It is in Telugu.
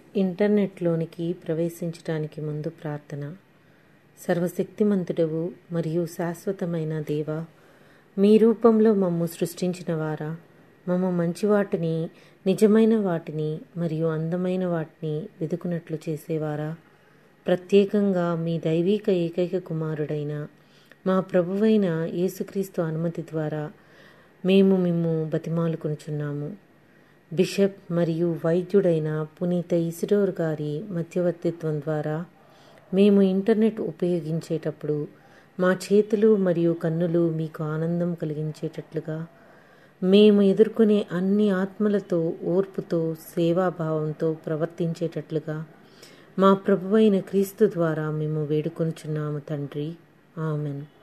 ఇంటర్నెట్లోనికి ప్రవేశించటానికి ముందు ప్రార్థన సర్వశక్తిమంతుడవు మరియు శాశ్వతమైన దేవ మీ రూపంలో మమ్ము సృష్టించిన వారా మమ్మ మంచి వాటిని నిజమైన వాటిని మరియు అందమైన వాటిని వెతుకున్నట్లు చేసేవారా ప్రత్యేకంగా మీ దైవీక ఏకైక కుమారుడైన మా ప్రభువైన యేసుక్రీస్తు అనుమతి ద్వారా మేము మిమ్ము బతిమాలుకొనుచున్నాము బిషప్ మరియు వైద్యుడైన పునీత ఇసిడోర్ గారి మధ్యవర్తిత్వం ద్వారా మేము ఇంటర్నెట్ ఉపయోగించేటప్పుడు మా చేతులు మరియు కన్నులు మీకు ఆనందం కలిగించేటట్లుగా మేము ఎదుర్కొనే అన్ని ఆత్మలతో ఓర్పుతో సేవాభావంతో ప్రవర్తించేటట్లుగా మా ప్రభువైన క్రీస్తు ద్వారా మేము వేడుకొనుచున్నాము తండ్రి ఆమెన్